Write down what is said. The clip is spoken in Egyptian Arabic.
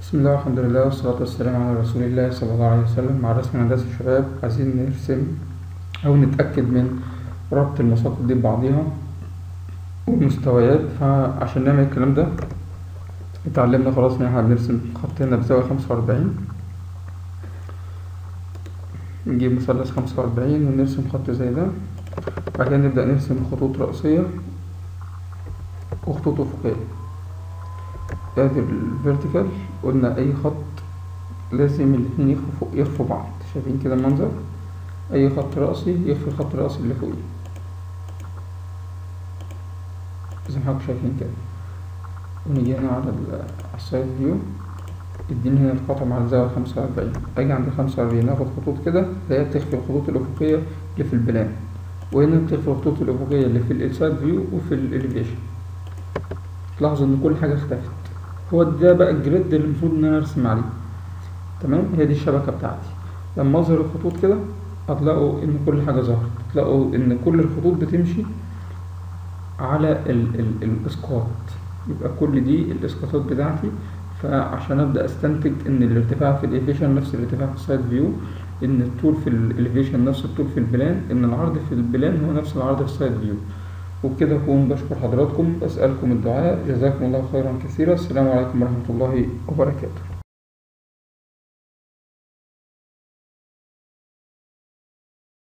بسم الله والحمد لله والصلاة والسلام على رسول الله صلى الله عليه وسلم مع رسم هندسة الشباب عايزين نرسم أو نتأكد من ربط المساقط دي ببعضيها والمستويات فعشان نعمل الكلام ده اتعلمنا خلاص إن احنا بنرسم خط هنا بزاوية خمسة وأربعين نجيب مثلث خمسة وأربعين ونرسم خط زي ده بعد كده نبدأ نرسم خطوط رأسية وخطوط أفقية ادي الفيرتيكال قلنا اي خط لازم الاتنين يخفوا فوق يخفوا بعض شايفين كده المنظر اي خط رأسي يخفي الخط الرأسي اللي فوقيه زي ما حضراتكم شايفين كده ونيجي هنا على السايد فيو اديني هنا القطع مع الزاوية خمسة وأربعين أجي عند خمسة وأربعين آخد خطوط كده اللي هي بتخفي الخطوط الأفقية اللي في البلان وهنا بتخفي الخطوط الأفقية اللي في السايد فيو وفي الإليفيشن تلاحظوا إن كل حاجة اختفت هو ده بقى الجريد اللي المفروض ان انا ارسم عليه تمام هي دي الشبكة بتاعتي لما اظهر الخطوط كده هتلاقوا ان كل حاجة ظهرت هتلاقوا ان كل الخطوط بتمشي على ال ال الاسقاط يبقى كل دي الاسقاطات بتاعتي فعشان ابدا استنتج ان الارتفاع في الاليفيشن نفس الارتفاع في السايد فيو ان الطول في الاليفيشن نفس الطول في البلان ان العرض في البلان هو نفس العرض في السايد فيو وبكده أكون بشكر حضراتكم بسألكم الدعاء جزاكم الله خيرا كثيرا السلام عليكم ورحمة الله وبركاته